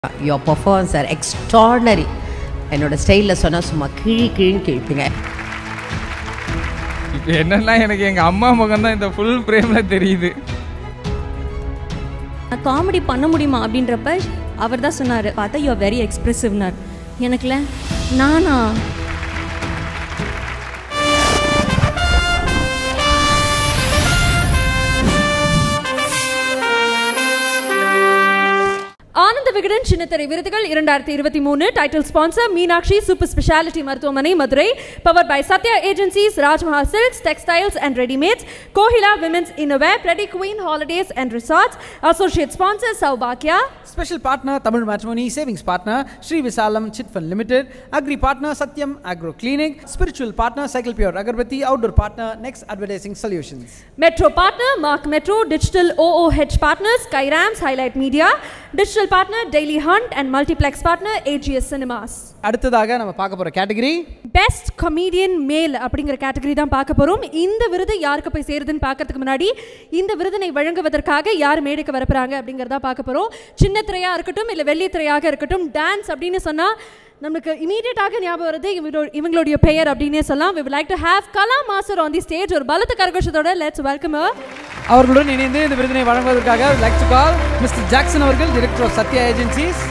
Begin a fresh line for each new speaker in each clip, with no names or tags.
Your performance are extraordinary என்னோட ஸ்டைலில் சொன்னால் சும்மா கிழி கிழின்னு கிழிப்பீங்க
இப்போ என்னன்னா எனக்கு எங்கள் அம்மா முகம் தான் இந்த ஃபுல் ஃப்ரேமில் தெரியுது
காமெடி பண்ண முடியுமா அப்படின்றப்ப அவர் தான் சொன்னார் பார்த்தா யூ வெரி எக்ஸ்பிரசிவ்னார் எனக்குல நானா
ஆனந்த விகடன் சின்னத்திரை விருதுகள் இரண்டாயிரத்தி இருபத்தி மூணு title sponsor Meenakshi super speciality மருத்துவமனை Madurai power by Sathya agencies Rajmaha silks textiles and readymades Kohila women's innerwear pretty queen holidays and resorts associate sponsor சௌபாக்கியா
Special partner Tamil Matrimony, savings partner Sri Visalam Chit Fund Limited, agri partner Satyam Agro Clinic, spiritual partner Cycle Pure Agarbati, outdoor partner Next Advertising Solutions.
Metro partner Mark metro digital OOH partners Kairams highlight media digital partner Dailyhunt and multiplex partner AGS cinemas
அடுத்ததாக நம்ம பார்க்க போகிற category
best comedian மேல் அப்படிங்கிற category தான் பார்க்க போறோம் இந்த விருது யாருக்கு போய் சேருதுன்னு பார்க்கறதுக்கு முன்னாடி இந்த விருதினை வழங்குவதற்காக யார் மேடைக்கு வரப்போறாங்க அப்படிங்கிறதா பார்க்க போறோம் சின்ன திரையா இருக்கட்டும் இல்லை வெள்ளி திரையாக இருக்கட்டும் டான்ஸ் அப்படின்னு சொன்னா நமக்கு இமீடியட்டாக ஞாபகம் வருது இவங்களோட இவங்களுடைய பெயர் அப்படின்னே சொல்லலாம் we would like to have Kala master on the stage ஒரு பலத்த கரகோஷத்தோட லெட்ஸ் வெல்கம்
அவர்களுடன் இணைந்து இந்த விருதினை வழங்குவதற்காக like to call mister Jackson அவர்கள் டிரெக்டர் ஆஃப் சத்யா ஏஜென்சிஸ்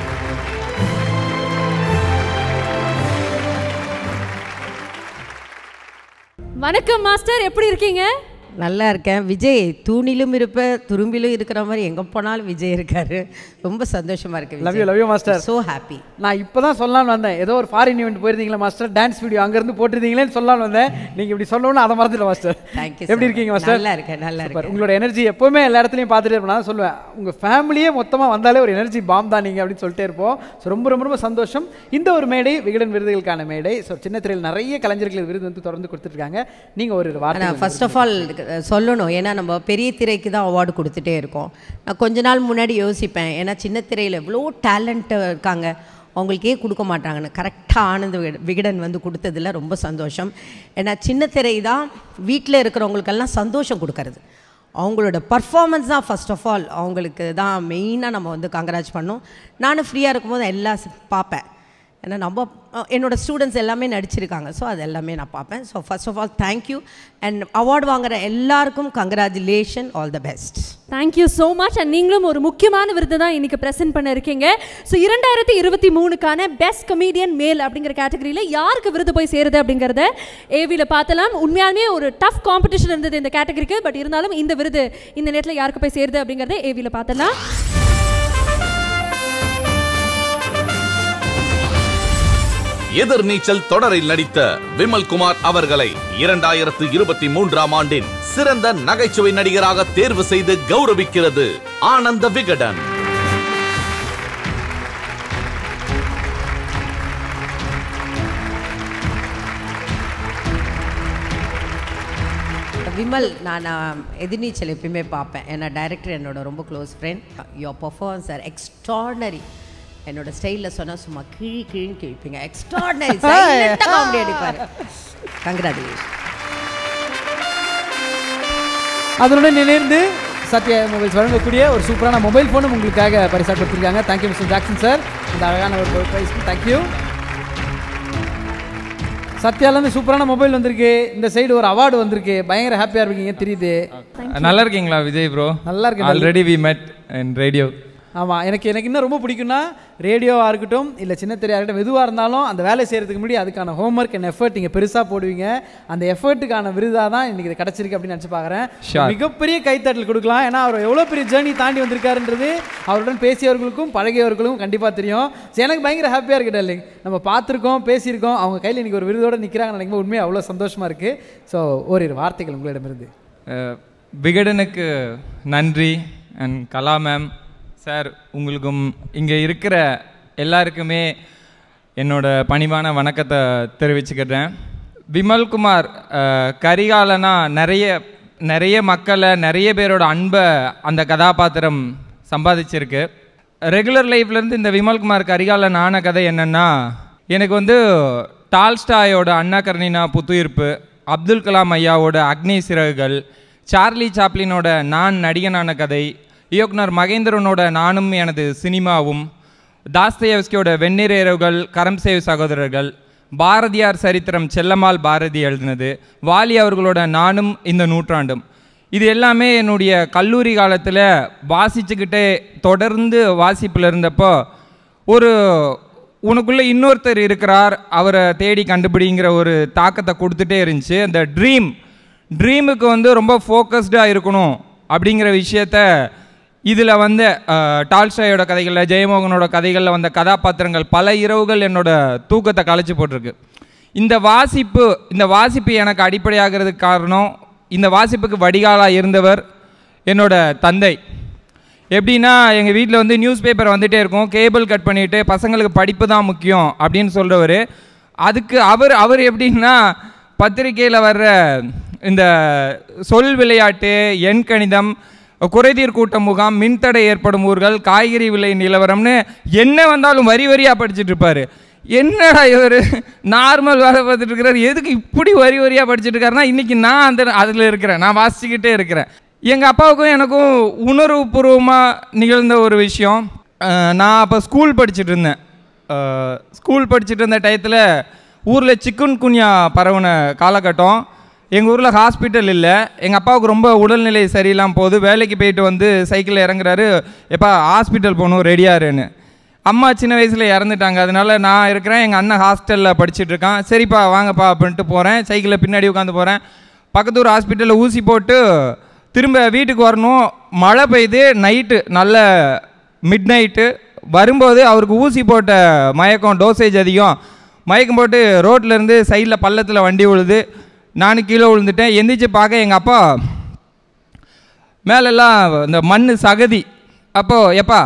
வணக்கம் மாஸ்டர் எப்படி இருக்கீங்க
நல்லா இருக்கேன் விஜய் தூணிலும் இருப்ப துரும்பிலும் இருக்கிற மாதிரி எங்கே போனாலும் விஜய் இருக்காரு ரொம்ப சந்தோஷமா இருக்கு
Love you, love you, master.
So happy
நான் இப்போ தான் சொல்லலாம்னு வந்தேன் ஏதோ ஒரு ஃபாரின் ஈவெண்ட் போயிருந்தீங்களா மாஸ்டர் டான்ஸ் வீடியோ அங்கேருந்து போட்டிருந்தீங்களேன்னு சொல்லலாம்னு வந்தேன் நீங்கள் இப்படி சொல்லணும்னு அதை மறந்துட்டேன் மாஸ்டர்
Thank you so
எப்படி இருக்கீங்க
much.
மாஸ்டர்
நல்லா இருக்கேன், நல்லா
Super.
இருக்கேன்.
உங்களோட எனர்ஜி எப்போவுமே எல்லா இடத்துலையும் பார்த்துட்டே இருப்பேன் நான் சொல்லுவேன் உங்கள் ஃபேமிலியே மொத்தமாக வந்தாலே ஒரு எனர்ஜி பாம் தான் நீங்கள் அப்படின்னு சொல்லிட்டே இருப்போம் ஸோ ரொம்ப ரொம்ப ரொம்ப சந்தோஷம் இந்த ஒரு மேடை விகடன் விருதுகளுக்கான மேடை ஸோ சின்ன திரையில் நிறைய கலைஞர்கள் விருது வந்து தொடர்ந்து கொடுத்துருக்காங்க நீங்கள் ஒரு வார்த்தை
ஆனால் ஃபர்ஸ்ட் ஆஃப் ஆல் சொல்லணும் ஏன்னா நம்ம பெரிய திரைக்கு தான் அவார்டு கொடுத்துட்டே இருக்கோம் நான் கொஞ்ச நாள் முன்னாடி யோசிப்பேன் ஏன்னா சின்ன திரையில் எவ்வளோ டேலண்ட் இருக்காங்க அவங்களுக்கே கொடுக்க மாட்டாங்கன்னு கரெக்டாக ஆனந்த விகட- விகடன் வந்து கொடுத்ததுல ரொம்ப சந்தோஷம் ஏன்னா சின்ன திரை தான் வீட்டில் இருக்கிறவங்களுக்கெல்லாம் சந்தோஷம் கொடுக்கறது அவங்களோட பர்ஃபார்மன்ஸ் தான் ஃபர்ஸ்ட் ஆஃப் ஆல் அவங்களுக்கு தான் மெயினாக நம்ம வந்து கங்கராஜ் பண்ணோம் நானும் ஃப்ரீயாக இருக்கும்போது எல்லாம் ஸ்- பார்ப்பேன் ஏன்னா நம்ம அஹ், என்னோட ஸ்டூடெண்ட்ஸ் எல்லாமே நடிச்சிருக்காங்க ஸோ அது எல்லாமே நான் பார்ப்பேன் so first of all thank you and award வாங்குற எல்லாருக்கும் congratulation all the best
thank you so much and நீங்களும் ஒரு முக்கியமான விருது தான் இன்னைக்கு ப்ரெசென்ட் பண்ண இருக்கீங்க ஸோ இரண்டாயிரத்தி இருபத்தி மூணுக்கான பெஸ்ட் கமீடியன் மேல் அப்படிங்கிற கேட்டகரியில் யாருக்கு விருது போய் சேருது அப்படிங்கிறத ஏவியில் பார்த்தலாம் உண்மையாலுமே ஒரு டஃப் காம்படிஷன் இருந்தது இந்த கேட்டகரிக்கு பட் இருந்தாலும் இந்த விருது இந்த நேரத்தில் யாருக்கு போய் சேருது அப்படிங்கிறத ஏவியில் பார்த்தலாம்
எதிர்நீச்சல் தொடரில் நடித்த விமல் குமார் அவர்களை இரண்டாயிரத்து இருபத்தி மூன்றாம் ஆண்டின் சிறந்த நகைச்சுவை நடிகராக தேர்வு செய்து கௌரவிக்கிறது ஆனந்த விகடன்
விமல் நான் நான் எதிர்நீச்சல் எப்பயுமே பார்ப்பேன் ஏன்னா டைரக்டர் என்னோட ரொம்ப close friend your performance are extraordinary என்னோட ஸ்டைலில் சொன்னால் சும்மா கிழி கிழின்னு கிழிப்பீங்க எக்ஸ்ட்ராடனரி காமெடி அடிப்பார் கங்க்ராச்சுலேஷன்
அதனுடன் இணைந்து சத்யா மொபைல்ஸ் வழங்கக்கூடிய ஒரு சூப்பரான மொபைல் ஃபோனும் உங்களுக்காக பரிசாக கொடுத்துருக்காங்க தேங்க்யூ மிஸ்டர் ஜாக்சன் சார் இந்த அழகான ஒரு ப்ரைஸ் தேங்க்யூ சத்யாலேருந்து சூப்பரான மொபைல் வந்திருக்கு இந்த சைடு ஒரு அவார்டு வந்திருக்கு பயங்கர ஹாப்பியாக இருக்கீங்க தெரியுது
நல்லா இருக்கீங்களா விஜய் ப்ரோ
நல்லா இருக்கேன்.
ஆல்ரெடி வி மெட் இன் ரேடியோ
ஆமாம் எனக்கு எனக்கு என்ன ரொம்ப பிடிக்கும்னா ரேடியோவாக இருக்கட்டும் இல்லை சின்ன திரையாக இருக்கட்டும் எதுவாக இருந்தாலும் அந்த வேலை செய்கிறதுக்கு முன்னாடி அதுக்கான ஹோம்ஒர்க் அண்ட் எஃபர்ட் நீங்கள் பெருசாக போடுவீங்க அந்த எஃபர்ட்டுக்கான விருதாக தான் இன்றைக்கி இது கிடச்சிருக்கு அப்படின்னு நினச்சி பார்க்குறேன்
Sure.
மிகப்பெரிய கைத்தட்டல் கொடுக்கலாம் ஏன்னா அவர் எவ்வளோ பெரிய ஜேர்னி தாண்டி வந்திருக்காருன்றது அவருடன் பேசியவர்களுக்கும் பழகியவர்களுக்கும் கண்டிப்பாக தெரியும் So, எனக்கு பயங்கர ஹாப்பியாக இருக்கு டார்லிங் நம்ம பார்த்துருக்கோம் பேசியிருக்கோம் அவங்க கையில் இன்றைக்கி ஒரு விருதோடு நிற்கிறாங்க நினைக்கும் உண்மையாக அவ்வளோ சந்தோஷமாக இருக்குது ஸோ ஓரிரு வார்த்தைகள் உங்களிடமிருந்து
விகடனுக்கு நன்றி அண்ட் கலா மேம் சார் உங்களுக்கும் இங்கே இருக்கிற எல்லாருக்குமே என்னோட பணிவான வணக்கத்தை தெரிவிச்சுக்கிறேன் விமல்குமார் அஹ், கரிகாலனா நிறைய நிறைய மக்களை நிறைய பேரோட அன்பை அந்த கதாபாத்திரம் சம்பாதிச்சிருக்கு ரெகுலர் லைஃப்லேருந்து இந்த விமல்குமார் கரிகாலன் ஆன கதை என்னென்னா எனக்கு வந்து டால்ஸ்டாயோட அண்ணா கர்ணினா புத்துயிர்ப்பு அப்துல் கலாம் ஐயாவோட அக்னி சிறகுகள் சார்லி சாப்ளினோட நான் நடிகனான கதை இயக்குனர் மகேந்திரனோட நானும் எனது சினிமாவும் தாஸ்தேவஸ்கியோட வெந்நீர் இரவுகள் கரம் சேவ் சகோதரர்கள் பாரதியார் சரித்திரம் செல்லம்மாள் பாரதி எழுதினது வாலி அவர்களோட நானும் இந்த நூற்றாண்டும் இது எல்லாமே என்னுடைய கல்லூரி காலத்தில் வாசிச்சுக்கிட்டே தொடர்ந்து வாசிப்பில் இருந்தப்போ ஒரு உனக்குள்ளே இன்னொருத்தர் இருக்கிறார் அவரை தேடி கண்டுபிடிங்கிற ஒரு தாக்கத்தை கொடுத்துட்டே இருந்துச்சு அந்த ட்ரீம் ட்ரீமுக்கு வந்து ரொம்ப ஃபோக்கஸ்டாக இருக்கணும் அப்படிங்கிற விஷயத்த இதில் வந்த அஹ், டால்ஸ்டாயோட கதைகளில் ஜெயமோகனோட கதைகளில் வந்த கதாபாத்திரங்கள் பல இரவுகள் என்னோட தூக்கத்தை கலைச்சி போட்டிருக்கு இந்த வாசிப்பு இந்த வாசிப்பு எனக்கு அடிப்படையாகிறதுக்கு காரணம் இந்த வாசிப்புக்கு வடிகாலாக இருந்தவர் என்னோட தந்தை எப்படின்னா எங்கள் வீட்டில் வந்து நியூஸ் பேப்பர் வந்துகிட்டே இருக்கும் கேபிள் கட் பண்ணிவிட்டு பசங்களுக்கு படிப்பு தான் முக்கியம் அப்படின்னு சொல்கிறவர் அதுக்கு அவர் அவர் எப்படின்னா பத்திரிக்கையில் வர்ற இந்த சொல் விளையாட்டு எண் கணிதம் குறைதீர் கூட்ட முகாம் மின்தடை ஏற்படும் ஊர்கள் காய்கறி விலை நிலவரம்னு என்ன வந்தாலும் வரி வரியாக படிச்சுட்டு இருப்பாரு என்னடா இவர் நார்மல் வேலை பார்த்துட்டு இருக்கிறார் எதுக்கு இப்படி வரி வரியாக படிச்சுட்டு இருக்காருன்னா இன்றைக்கி நான் அந்த அதில் இருக்கிறேன் நான் வாசிச்சுக்கிட்டே இருக்கிறேன் எங்கள் அப்பாவுக்கும் எனக்கும் உணர்வுபூர்வமாக நிகழ்ந்த ஒரு விஷயம் அஹ், நான் அப்போ ஸ்கூல் படிச்சுட்டு இருந்தேன் அஹ், ஸ்கூல் படிச்சுட்டு இருந்த டயத்தில் ஊரில் சிக்குன் குன்யா பரவுன காலகட்டம் எங்கள் ஊரில் ஹாஸ்பிட்டல் இல்லை எங்கள் அப்பாவுக்கு ரொம்ப உடல்நிலை சரியில்லாமல் போகுது வேலைக்கு போயிட்டு வந்து சைக்கிளில் இறங்குறாரு எப்பா ஹாஸ்பிட்டல் போகணும் ரெடியாருன்னு அம்மா சின்ன வயசில் இறந்துட்டாங்க அதனால நான் இருக்கிறேன் எங்கள் அண்ணன் ஹாஸ்டலில் படிச்சுட்டு இருக்கான் சரிப்பா வாங்கப்பா அப்படின்ட்டு போகிறேன் சைக்கிளில் பின்னாடி உட்காந்து போகிறேன் பக்கத்து ஊர் ஹாஸ்பிட்டலில் ஊசி போட்டு திரும்ப வீட்டுக்கு வரணும் மழை பெய்யுது நைட்டு நல்ல மிட் நைட்டு வரும்போது அவருக்கு ஊசி போட்ட மயக்கம் டோசேஜ் அதிகம் மயக்கம் போட்டு ரோட்ல இருந்து சைடில் பள்ளத்தில் வண்டி விழுது நானும் கீழே விழுந்துட்டேன் எந்திரிச்சு பார்க்க எங்கள் அப்பா மேலெல்லாம் இந்த மண் சகதி அப்போ எப்பா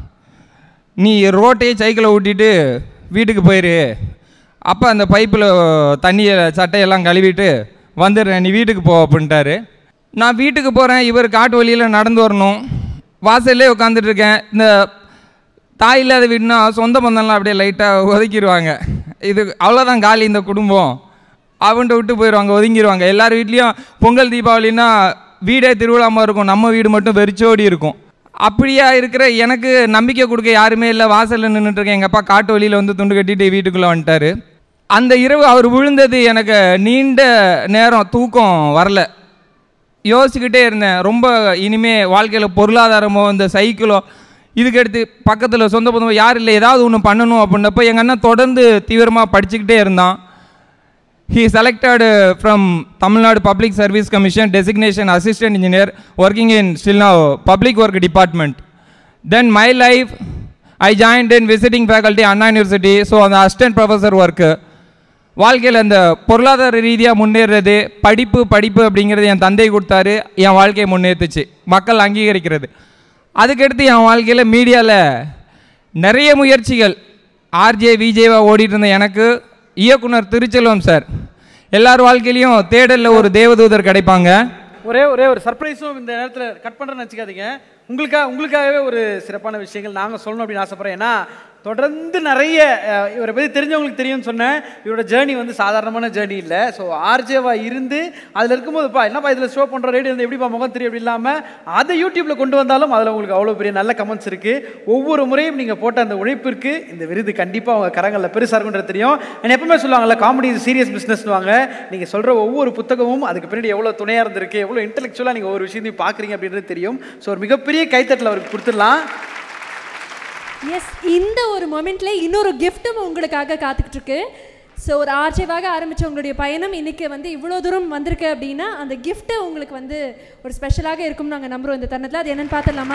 நீ ரோட்டையே சைக்கிளை ஓட்டிட்டு வீட்டுக்கு போயிரு அப்போ அந்த பைப்பில் தண்ணியை சட்டையெல்லாம் கழுவிட்டு வந்துடுறேன் நீ வீட்டுக்கு போ அப்படின்ட்டாரு நான் வீட்டுக்கு போகிறேன் இவர் காட்டு வழியில் நடந்து வரணும் வாசல்லே உட்காந்துட்டு இருக்கேன் இந்த தாய் இல்லாத வீடுனா சொந்த பந்தம்லாம் அப்படியே லைட்டாக ஒதுக்கிடுவாங்க இது அவ்வளோதான் காலி இந்த குடும்பம் அவன்கிட்ட விட்டு போயிடுவாங்க ஒதுங்கிடுவாங்க எல்லார் வீட்லேயும் பொங்கல் தீபாவளின்னா வீடே திருவிழாமல் இருக்கும் நம்ம வீடு மட்டும் வெறிச்சோடி இருக்கும் அப்படியா இருக்கிற எனக்கு நம்பிக்கை கொடுக்க யாருமே இல்லை வாசலில் நின்றுட்டுருக்கேன் எங்கள் அப்பா காட்டு வழியில் வந்து துண்டு கட்டிட்டு வீட்டுக்குள்ளே வந்துட்டாரு அந்த இரவு அவர் விழுந்தது எனக்கு நீண்ட நேரம் தூக்கம் வரல யோசிச்சுக்கிட்டே இருந்தேன் ரொம்ப இனிமே வாழ்க்கையில் பொருளாதாரமோ இந்த சைக்கிளோ இதுக்கு எடுத்து பக்கத்தில் சொந்த பந்தமோ யார் இல்லை ஏதாவது ஒன்று பண்ணணும் அப்படின்னப்போ எங்கள் அண்ணன் தொடர்ந்து தீவிரமாக படிச்சுக்கிட்டே இருந்தான் He selected uh, from Tamil Nadu Public Service Commission designation assistant engineer working in still now public work department. Then my life, I joined in visiting faculty Anna University, so on the assistant professor work. வாழ்க்கையில் அந்த பொருளாதார ரீதியாக முன்னேறது படிப்பு படிப்பு அப்படிங்கிறது என் தந்தை கொடுத்தாரு என் வாழ்க்கையை முன்னேற்றுச்சு மக்கள் அங்கீகரிக்கிறது அதுக்கடுத்து என் வாழ்க்கையில் மீடியாவில் நிறைய முயற்சிகள் ஆர்ஜே விஜேவா ஓடிட்டு இருந்த எனக்கு இயக்குனர் திருச்செல்வம் சார் எல்லார் வாழ்க்கையிலையும் தேடலில் ஒரு தேவதூதர் கிடைப்பாங்க
ஒரே ஒரே ஒரு சர்ப்ரைஸும் இந்த நேரத்தில் கட் பண்ணுறேன்னு வச்சுக்காதீங்க உங்களுக்காக உங்களுக்காகவே ஒரு சிறப்பான விஷயங்கள் நாங்கள் சொல்லணும் அப்படின்னு ஆசைப்பட்றேன் ஏன்னா தொடர்ந்து நிறைய அஹ், இவரை பற்றி தெரிஞ்சவங்களுக்கு தெரியும்னு சொன்னேன் இவரோட ஜேர்னி வந்து சாதாரணமான ஜேர்னி இல்லை ஸோ ஆர்ஜேவா இருந்து அதில் இருக்கும்போதுப்பா என்னப்பா இதில் ஷோ பண்ணுற ரேடியோ வந்து எப்படிப்பா முகம் தெரியும் அப்படி இல்லாமல் அதை யூடியூப்பில் கொண்டு வந்தாலும் அதில் உங்களுக்கு அவ்வளோ பெரிய நல்ல கமெண்ட்ஸ் இருக்குது ஒவ்வொரு முறையும் நீங்கள் போட்ட அந்த உழைப்பிற்கு இந்த விருது கண்டிப்பாக அவங்க கரங்களில் பெருசாக இருக்குன்றது தெரியும் and எப்பவுமே சொல்லுவாங்கல்ல காமெடி சீரியஸ் பிஸ்னஸ்னுவாங்க நீங்கள் சொல்கிற ஒவ்வொரு புத்தகமும் அதுக்கு பின்னாடி எவ்வளோ துணையாக இருந்திருக்கு எவ்வளோ இன்டெலெக்சுவலாக நீங்கள் ஒவ்வொரு விஷயத்தையும் பார்க்குறீங்க அப்படின்றது தெரியும் ஸோ ஒரு மிகப்பெரிய கைத்தட்டல் அவருக்கு கொடுத்துடலாம்
எஸ் இந்த ஒரு மொமெண்ட்ல இன்னொரு கிஃப்ட்டும் உங்களுக்காக காத்துக்கிட்டு இருக்கு ஸோ ஒரு ஆர்ஜேவாக ஆரம்பிச்ச உங்களுடைய பயணம் இன்னைக்கு வந்து இவ்வளோ தூரம் வந்திருக்கு அப்படின்னா அந்த gift உங்களுக்கு வந்து ஒரு ஸ்பெஷலாக இருக்கும்னு நாங்கள் நம்புறோம் இந்த தருணத்தில் அது என்னன்னு பார்த்துடலாமா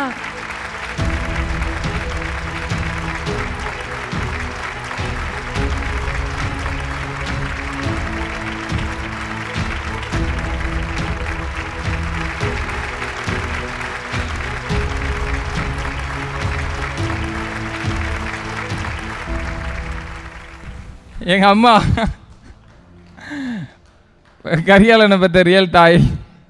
எங்கள் அம்மா கரியாலனை பெற்ற ரியல் தாய்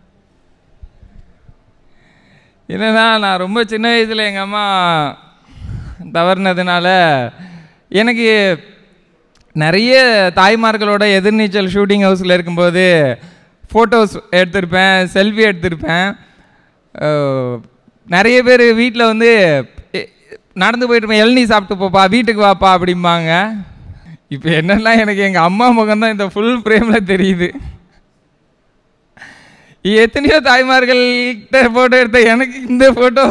என்னன்னா நான் ரொம்ப சின்ன வயசில் எங்கள் அம்மா தவறுனதுனால எனக்கு நிறைய தாய்மார்களோட எதிர்நீச்சல் ஷூட்டிங் ஹவுஸில் இருக்கும்போது ஃபோட்டோஸ் எடுத்திருப்பேன் செல்ஃபி எடுத்திருப்பேன் அஹ், நிறைய பேர் வீட்டில் வந்து எ- நடந்து போயிட்டு இருப்பேன் இளநீ சாப்பிட்டு போப்பா வீட்டுக்கு வாப்பா அப்படிம்பாங்க இப்போ என்னன்னா எனக்கு எங்கள் அம்மா முகம் தான் இந்த ஃபுல் ஃப்ரேமில் தெரியுது எத்தனையோ தாய்மார்கள்கிட்ட ஃபோட்டோ எடுத்த எனக்கு இந்த ஃபோட்டோ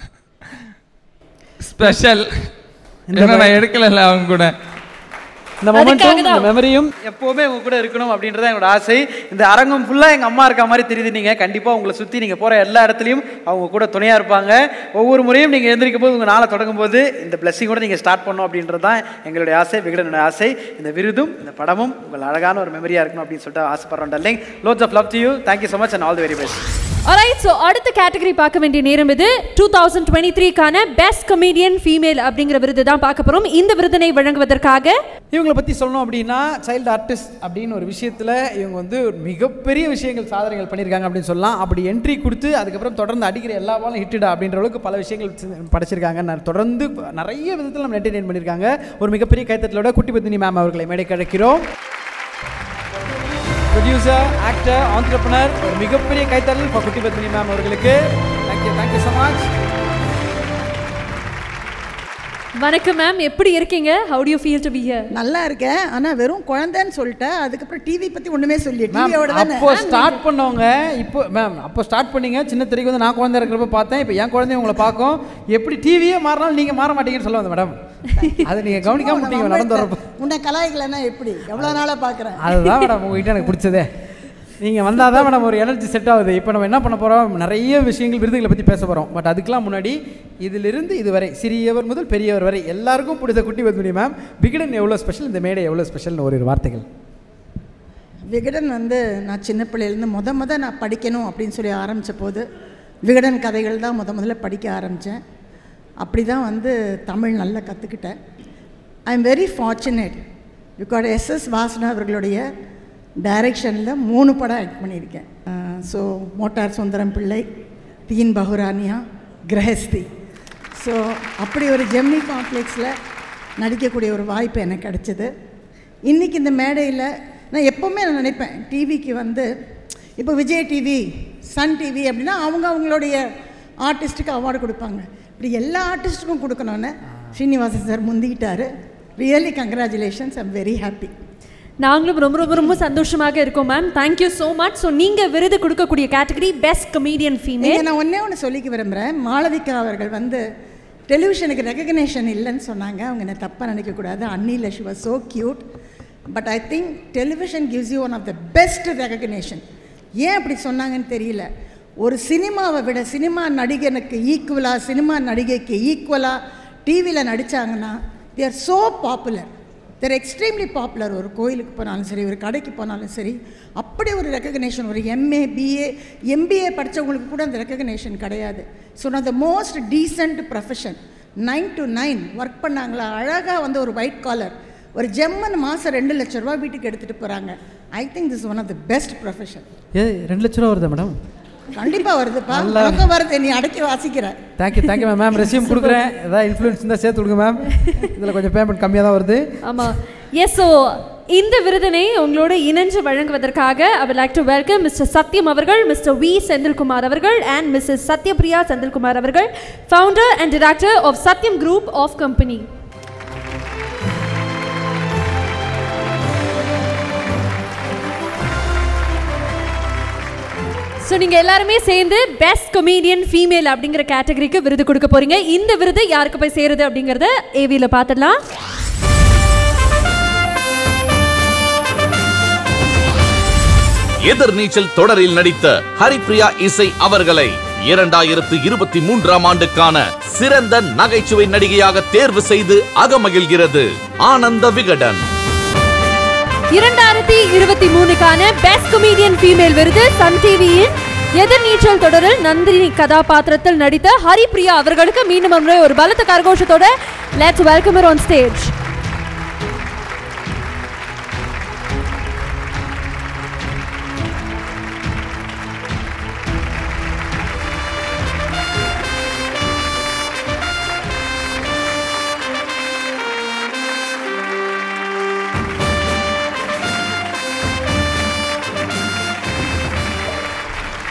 ஸ்பெஷல் ஏன்னா நான் எடுக்கல அவங்க கூட
இந்த மொமெண்ட்டும் இந்த மெமரியும் எப்போவுமே உங்க கூட இருக்கணும் அப்படின்றது என்னோட ஆசை இந்த அரங்கம் ஃபுல்லாக எங்கள் அம்மா இருக்க மாதிரி தெரியுது நீங்கள் கண்டிப்பாக உங்களை சுற்றி நீங்கள் போகிற எல்லா இடத்துலையும் அவங்க கூட துணையாக இருப்பாங்க ஒவ்வொரு முறையும் நீங்கள் எழுந்திரிக்கும் போது உங்கள் நாளை தொடங்கும் போது இந்த பிளஸ்ஸிங்கோட நீங்கள் ஸ்டார்ட் பண்ணணும் அப்படின்றது தான் எங்களுடைய ஆசை விகடனோட ஆசை இந்த விருதும் இந்த படமும் உங்கள் அழகான ஒரு மெமரியாக இருக்கணும் அப்படின்னு சொல்லிட்டு ஆசைப்படுறோம் darling lots of love to you thank you so much and all the very best
alright so அடுத்த கேட்டகரி பார்க்க வேண்டிய நேரம் இது டூ தௌசண்ட் டுவெண்ட்டி த்ரீக்கான பெஸ்ட் கமீடியன் ஃபீமேல் அப்படிங்கிற விருது தான் பார்க்க போகிறோம் இந்த விருதினை வழங்குவதற்காக
இவங்களை பற்றி சொல்லணும் அப்படின்னா சைல்டு ஆர்டிஸ்ட் அப்படின்னு ஒரு விஷயத்தில் இவங்க வந்து ஒரு மிகப்பெரிய விஷயங்கள் சாதனைகள் பண்ணியிருக்காங்க அப்படின்னு சொல்லலாம் அப்படி என்ட்ரி கொடுத்து அதுக்கப்புறம் தொடர்ந்து அடிக்கிற எல்லா பாலும் ஹிட்டடா அப்படின்ற அளவுக்கு பல விஷயங்கள் செ- படைச்சிருக்காங்க நான் தொடர்ந்து நிறைய விதத்தில் நம்ம என்டர்டெயின் பண்ணியிருக்காங்க ஒரு மிகப்பெரிய கைத்தட்டலோட குட்டி பத்தினி மேம் அவர்களை மேடைக்கு அழைக்கிறோம் ப்ரொடியூசர் ஆக்டர் ஆண்டர்பனர் ஒரு மிகப்பெரிய கைத்தட்டல் for குட்டி பத்தினி மேம் அவர்களுக்கு தேங்க்யூ தேங்க்யூ ஸோ மச்
வணக்கம் மேம் எப்படி இருக்கீங்க how do you feel to be here
நல்லா இருக்கேன் ஆனா வெறும் குழந்தைன்னு சொல்லிட்டேன் அதுக்கப்புறம் டிவி பத்தி ஒண்ணுமே சொல்லி
மேம்
டிவியோட தானே
அப்போ ஸ்டார்ட் பண்ணவங்க இப்போ மேம் அப்போ ஸ்டார்ட் பண்ணீங்க சின்ன திரைக்கு வந்து நான் குழந்தை இருக்கிறப்ப பார்த்தேன் இப்போ என் குழந்தைய உங்களை பார்க்கும் எப்படி டிவியே மாறினாலும் நீங்க மாற மாட்டீங்கன்னு சொல்ல வந்தேன் மேடம் அது நீங்க கவனிக்காம விட்டீங்க நடந்து வரப்போ
உன்னை கலாய்க்கலன்னா எப்படி எவ்வளவு நாளா பாக்குறேன்
அதுதான் மேடம் உங்ககிட்ட எனக்கு பிடிச்சதே நீங்க வந்தால் தான் மேடம் ஒரு எனர்ஜி செட் ஆகுது இப்போ நம்ம என்ன பண்ண போறோம் நிறைய விஷயங்கள் விருதுகளை பற்றி பேச போறோம் பட் அதுக்கெல்லாம் முன்னாடி இதிலிருந்து இதுவரை சிறியவர் முதல் பெரியவர் வரை எல்லாருக்கும் பிடிச்ச குட்டி பத்மினி மேம் விகடன் எவ்வளோ ஸ்பெஷல் இந்த மேடை எவ்வளோ ஸ்பெஷல்னு ஒரு ஒரு வார்த்தைகள்
விகடன் வந்து நான் சின்ன பிள்ளையிலேருந்து முத முத நான் படிக்கணும் அப்படின்னு சொல்லி ஆரம்பித்த போது விகடன் கதைகள் தான் முத முதல்ல படிக்க ஆரம்பித்தேன் அப்படி தான் வந்து தமிழ் நல்லா கற்றுக்கிட்டேன் I am very fortunate because S S Vasan அவர்களுடைய டைரக்ஷனில் மூணு படம் ஆக்ட் பண்ணியிருக்கேன் ஸோ மோட்டார் சுந்தரம் பிள்ளை தீன் பஹுரானியா கிரகஸ்தி ஸோ அப்படி ஒரு ஜெமினி காம்ப்ளெக்ஸில் நடிக்கக்கூடிய ஒரு வாய்ப்பு எனக்கு கிடைச்சிது இன்றைக்கி இந்த மேடையில் நான் எப்போவுமே நான் நினைப்பேன் டிவிக்கு வந்து இப்போ விஜய் டிவி சன் டிவி அப்படின்னா அவங்க அவங்களுடைய ஆர்டிஸ்ட்டுக்கு அவார்டு கொடுப்பாங்க இப்படி எல்லா ஆர்டிஸ்ட்டுக்கும் கொடுக்கணும்னு ஸ்ரீனிவாசன் சார் முந்திக்கிட்டாரு really congratulations I'm very happy
நாங்களும் ரொம்ப ரொம்ப ரொம்ப சந்தோஷமாக இருக்கோம் ma'am thank you so much so நீங்கள் விருது கொடுக்கக்கூடிய கேட்டகரி பெஸ்ட் கமீடியன் ஃபீமேல்
இங்கே நான் ஒன்றே ஒன்று சொல்லிக்க விரும்புகிறேன் மாளவிகா அவர்கள் வந்து டெலிவிஷனுக்கு ரெகக்னேஷன் இல்லைன்னு சொன்னாங்க அவங்க என்ன தப்பாக நினைக்கக்கூடாது அன்னியில் she was so cute but I think television gives you one of the best recognition ஏன் அப்படி சொன்னாங்கன்னு தெரியல ஒரு சினிமாவை விட சினிமா நடிகனுக்கு ஈக்குவலாக சினிமா நடிகைக்கு ஈக்குவலாக டிவியில் நடித்தாங்கன்னா they are so popular they're extremely popular ஒரு கோயிலுக்கு போனாலும் சரி ஒரு கடைக்கு போனாலும் சரி அப்படி ஒரு ரெக்கக்னேஷன் ஒரு எம்ஏ பிஏ எம்பிஏ படித்தவங்களுக்கு கூட அந்த ரெக்கக்னேஷன் கிடையாது ஸோ நான் the most decent profession nine to nine work பண்ணாங்களா அழகாக வந்து ஒரு ஒயிட் காலர் ஒரு ஜெம்மன் மாதம் ரெண்டு லட்ச ரூபா வீட்டுக்கு எடுத்துகிட்டு போகிறாங்க I think this one of the best profession
ஏ ரெண்டு லட்ச ரூபா வருதா மேடம்
கண்டிப்பாக வருதுப்பா உனக்கும் வருது நீ அடக்கி வாசிக்கிற
thank you thank you ma'am ma'am resume கொடுக்குறேன் ஏதாவது இன்ஃப்ளூயன்ஸ் இருந்தால் சேர்த்து கொடுங்க மேம் இதில் கொஞ்சம் பேமெண்ட் கம்மியாக தான் வருது
ஆமாம் எஸ் ஸோ இந்த விருதினை உங்களோட இணைஞ்சு வழங்குவதற்காக I would like to welcome mister Sathyam அவர்கள் மிஸ்டர் வி செந்தில்குமார் அவர்கள் அண்ட் மிஸ்ஸஸ் சத்யபிரியா செந்தில்குமார் அவர்கள் founder and director of Sathyam group of company so நீங்கள் எல்லாருமே சேர்ந்து பெஸ்ட் கமீடியன் ஃபீமேல் அப்படிங்கிற கேட்டகரிக்கு விருது கொடுக்க போறீங்க இந்த விருது யாருக்கு போய் சேருது அப்படிங்கிறத ஏவியில் பார்த்துடலாம்
எதிர்நீச்சல் தொடரில் நடித்த ஹரிப்ரியா இசை அவர்களை இரண்டாயிரத்து இருபத்தி மூன்றாம் ஆண்டுக்கான சிறந்த நகைச்சுவை நடிகையாக தேர்வு செய்து அகமகிழ்கிறது ஆனந்த விகடன்
இரண்டாயிரத்தி இருபத்தி மூணுக்கான பெஸ்ட் கமீடியன் ஃபீமேல் விருது சன் டிவியின் எதிர்நீச்சல் தொடரில் நந்தினி கதாபாத்திரத்தில் நடித்த ஹரிப்ரியா அவர்களுக்கு மீண்டும் ஒரு முறை ஒரு பலத்த கரகோஷத்தோட let's welcome on stage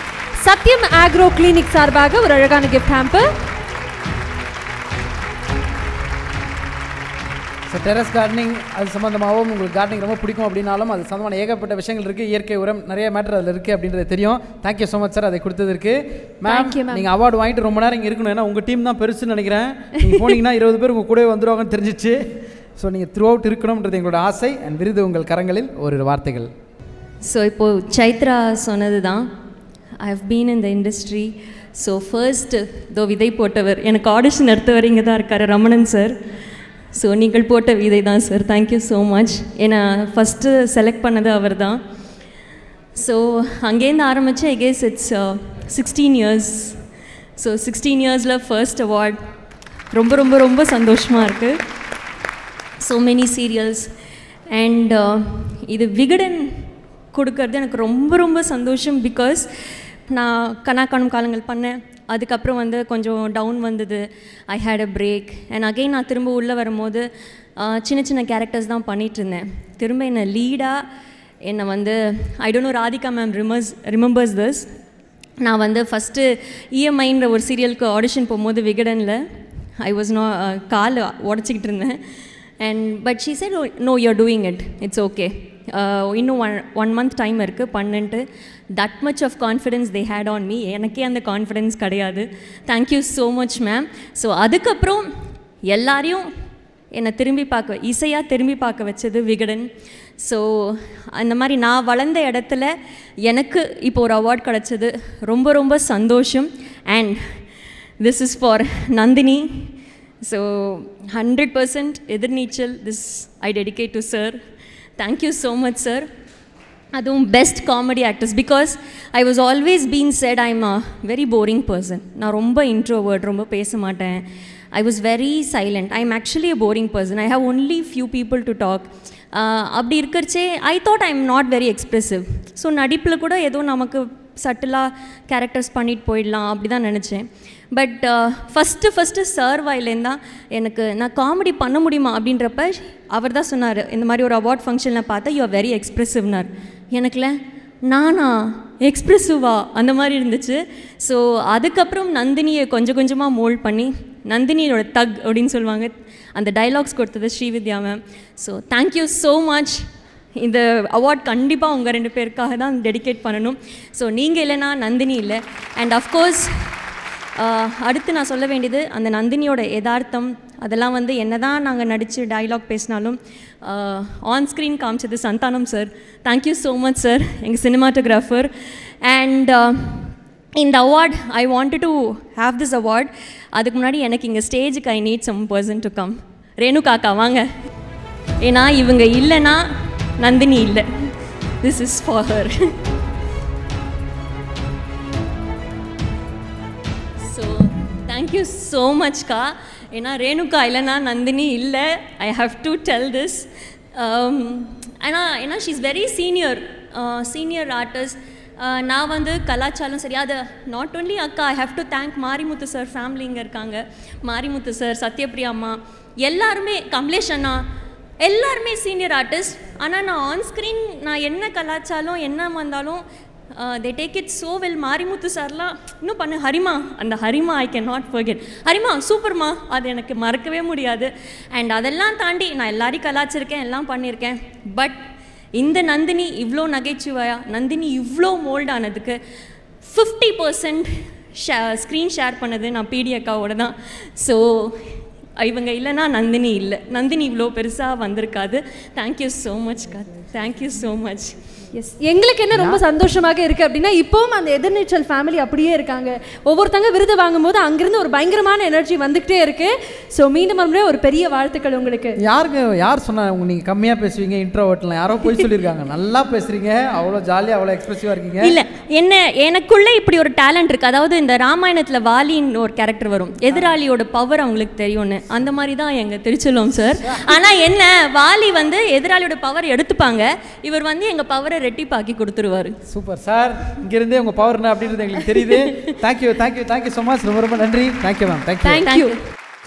Sathyam agro clinic சார்பாக ஒரு அழகான gift hamper
so terrace gardening அது சம்மந்தமாகவும் உங்களுக்கு கார்டனிங் ரொம்ப பிடிக்கும் அப்படின்னாலும் அது சம்மந்தமான ஏகப்பட்ட விஷயங்கள் இருக்குது இயற்கை உரம் நிறைய மேட்டர் அதில் இருக்குது அப்படின்றது தெரியும் தேங்க்யூ ஸோ மச் சார் அதை கொடுத்ததற்கு மேம்
Thank you, ma'am.
நீங்கள் அவார்டு வாங்கிட்டு ரொம்ப நேரம் இங்கே இருக்கணும் ஏன்னா உங்கள் டீம் தான் பெருசுன்னு நினைக்கிறேன் நீங்கள் போனீங்கன்னா இருபது பேர் உங்கள் கூடவே வந்துருவாங்கன்னு தெரிஞ்சிச்சு ஸோ நீங்கள் த்ரூ அவுட் இருக்கணும்ன்றது எங்களோட ஆசை அண்ட் விருது உங்கள் கரங்களில் ஒரு வார்த்தைகள்
ஸோ இப்போது சைத்ரா சொன்னது தான் I have been in the industry so first though விதை போட்டவர் எனக்கு ஆடிஷன் எடுத்தவர் இங்கே தான் இருக்கார் ரமணன் சார் ஸோ நீங்கள் போட்ட விதை தான் சார் தேங்க்யூ ஸோ மச் என்னை ஃபஸ்ட்டு செலக்ட் பண்ணது அவர் தான் ஸோ அங்கேருந்து ஆரம்பித்து I guess it's sixteen years so sixteen இயர்ஸில் ஃபர்ஸ்ட் அவார்ட் ரொம்ப ரொம்ப ரொம்ப சந்தோஷமாக இருக்குது ஸோ மெனி சீரியல்ஸ் அண்ட் இது விகடன் கொடுக்கறது எனக்கு ரொம்ப ரொம்ப சந்தோஷம் பிகாஸ் நான் கனா காணும் காலங்கள் பண்ணேன் அதுக்கப்புறம் வந்து கொஞ்சம் டவுன் வந்தது I had a break and again நான் திரும்ப உள்ளே வரும்போது ஆஹ், சின்ன சின்ன கேரக்டர்ஸ் தான் பண்ணிட்டு இருந்தேன் திரும்ப என்னை லீடாக என்னை வந்து I don't know Radhika ma'am remembers remembers this நான் வந்து ஃபஸ்ட்டு இஎம்ஐன்ற ஒரு சீரியலுக்கு ஆடிஷன் போகும்போது விகடனில் ஐ வாஸ் நோ கால் உடச்சிக்கிட்டு இருந்தேன் and but she said no you're doing it it's okay இன்னும் ஒன் ஒன் மந்த் டைம் இருக்குது பண்ணுன்ட்டு that much of confidence they had on me எனக்கே அந்த கான்ஃபிடென்ஸ் கிடையாது thank you so much ma'am so அதுக்கப்புறம் எல்லாரையும் என்னை திரும்பி பார்க்க இசையாக திரும்பி பார்க்க வச்சது விகடன் ஸோ அந்த மாதிரி நான் வளர்ந்த இடத்துல எனக்கு இப்போ ஒரு அவார்ட் கிடச்சது ரொம்ப ரொம்ப சந்தோஷம் and this is for Nandini so hundred percent Ethirneechal this I dedicate to sir thank you so much sir அதுவும் best comedy actors because I was always been said I am a very boring person நான் ரொம்ப introvert ரொம்ப பேச மாட்டேன் I was very silent I am actually a boring person I have only few people to talk அப்படி இருக்கிறச்சே I thought I am not very expressive so நடிப்பில் கூட ஏதோ நமக்கு சட்டிலாக கேரக்டர்ஸ் பண்ணிட்டு போயிடலாம் அப்படி தான் நினச்சேன் பட் ஃபஸ்ட்டு ஃபஸ்ட்டு சார் வாயிலேருந்து தான் எனக்கு நான் காமெடி பண்ண முடியுமா அப்படின்றப்ப அவர் தான் சொன்னார் இந்த மாதிரி ஒரு அவார்ட் ஃபங்க்ஷனில் பார்த்தா யூ ஆர் வெரி எக்ஸ்ப்ரெசிவ்னார் எனக்குல நானா எக்ஸ்ப்ரெசிவா அந்த மாதிரி இருந்துச்சு ஸோ அதுக்கப்புறம் நந்தினியை கொஞ்சம் கொஞ்சமாக மோல்ட் பண்ணி நந்தினியோட தக் அப்படின்னு சொல்லுவாங்க அந்த டைலாக்ஸ் கொடுத்தது Srividya ma'am so thank you so much இந்த அவார்ட் கண்டிப்பாக உங்கள் ரெண்டு பேருக்காக தான் டெடிகேட் பண்ணணும் ஸோ நீங்கள் இல்லைன்னா நந்தினி இல்லை அண்ட் அஃப்கோர்ஸ் அடுத்து நான் சொல்ல வேண்டியது அந்த நந்தினியோட யதார்த்தம் அதெல்லாம் வந்து என்ன தான் நாங்கள் நடித்து டயலாக் பேசினாலும் ஆன் ஸ்க்ரீன் காமிச்சது Santhanam sir thank you so much sir எங்கள் சினிமாட்டோகிராஃபர் அண்ட் இந்த award I wanted to have this award அதுக்கு முன்னாடி எனக்கு இங்கே ஸ்டேஜுக்கு I need some person to come Renu காக்கா வாங்க ஏன்னா இவங்க இல்லைன்னா நந்தினி இல்லை this is for her so thank you so மச்க்கா ஏன்னா ரேணுகா இல்லைன்னா நந்தினி இல்லை I have to tell this ஏன்னா ஏன்னா she is very senior senior artist நான் வந்து கலாச்சாரம் சரி அது நாட் ஒன்லி அக்கா I have to thank Marimuthu sir family இங்கே இருக்காங்க மாரிமுத்து சார் சத்யபிரியா அம்மா எல்லாருமே கமலேஷ் அண்ணா எல்லாருமே சீனியர் ஆர்டிஸ்ட் ஆனால் நான் ஆன் ஸ்க்ரீன் நான் என்ன கலாச்சாரம் என்ன வந்தாலும் they take it so well Marimuthu சார்லாம் இன்னும் பண்ணு ஹரிமா அந்த ஹரிமா ஐ கேன் நாட் ஃபர்கெட் ஹரிமா சூப்பர்மா அது எனக்கு மறக்கவே முடியாது அண்ட் அதெல்லாம் தாண்டி நான் எல்லாரையும் கலாச்சிருக்கேன் எல்லாம் பண்ணியிருக்கேன் பட் இந்த நந்தினி இவ்வளோ நகைச்சுவையா நந்தினி இவ்வளோ மோல்ட் ஆனதுக்கு fifty percent share screen share பண்ணது நான் பிடி அக்காவோட தான் ஸோ இவங்க இல்லைன்னா நந்தினி இல்லை நந்தினி இவ்வளோ பெருசாக வந்திருக்காது தேங்க்யூ ஸோ மச்க்கா தேங்க்யூ ஸோ மச்
எஸ் எங்களுக்கு என்ன ரொம்ப சந்தோஷமாக இருக்கு அப்படின்னா இப்பவும் அந்த எதிர்நீச்சல் ஃபேமிலி அப்படியே இருக்காங்க ஒவ்வொருத்தங்க விருது வாங்கும்போது அங்கிருந்து ஒரு பயங்கரமான எனர்ஜி வந்துகிட்டே இருக்கு ஸோ மீண்டும் மறுபடியும் ஒரு பெரிய வாழ்த்துக்கள் உங்களுக்கு
யாருக்கு யார் சொன்னா உங்க நீங்கள் கம்மியாக பேசுவீங்க இன்ட்ரோவர்ட்லாம் யாரோ போய் சொல்லியிருக்காங்க நல்லா பேசுறீங்க அவ்வளோ ஜாலியாக அவ்வளோ எக்ஸ்பிரசிவாக இருக்கீங்க
இல்ல என்ன எனக்குள்ள இப்படி ஒரு டேலண்ட் இருக்கு அதாவது இந்த ராமாயணத்துல வாலின்னு ஒரு கேரக்டர் வரும் எதிராளியோட பவர் அவங்களுக்கு தெரியும்னு அந்த மாதிரி தான் எங்க திருச்செல்வம் சார் ஆனா என்ன வாலி வந்து எதிராளியோட பவர் எடுத்துப்பாங்க இவர் வந்து எங்க பவரை ரெட்டிப்பாக்கி கொடுத்துருவாரு
சூப்பர் சார் இங்கிருந்தே உங்கள் பவர் என்ன அப்படின்றது எங்களுக்கு தெரியுது thank you thank you thank you so much ரொம்ப ரொம்ப நன்றி தேங்க்யூ மேம் தேங்க்யூ
தேங்க்யூ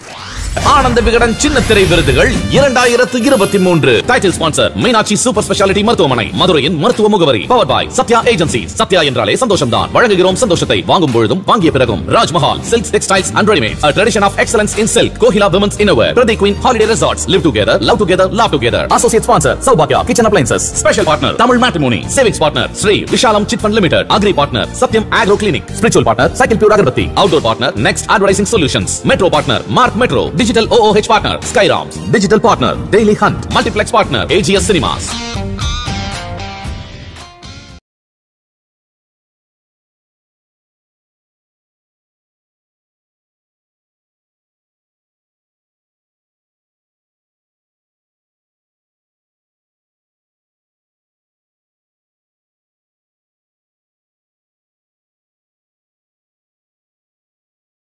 ஆனந்த விகடன் சின்ன திரை விருதுகள் இரண்டாயிரத்து இருபத்தி மூன்று title sponsor Meenakshi super speciality மருத்துவமனை மதுரையின் மருத்துவ முகவரி power by Sathya agency Sathya என்றாலே சந்தோஷம் தான் வழங்குகிறோம் சந்தோஷத்தை வாங்கும் பொழுதும் வாங்கிய பிறகும் Rajmahal silk textiles and readymade a tradition of excellence in silk Kokila women's innerwear பிரதி queen holiday resorts live together love together love together associate sponsor சௌபாக்யா kitchen appliances special partner Tamil matrimony savings partner Sri Vishalam chit fund limited agri partner சத்யம் agro clinic spiritual partner cycle pure agarbatti outdoor partner next advertising solutions metro partner mark metro digital ooh partner skyroms digital partner daily hunt multiplex partner ags cinemas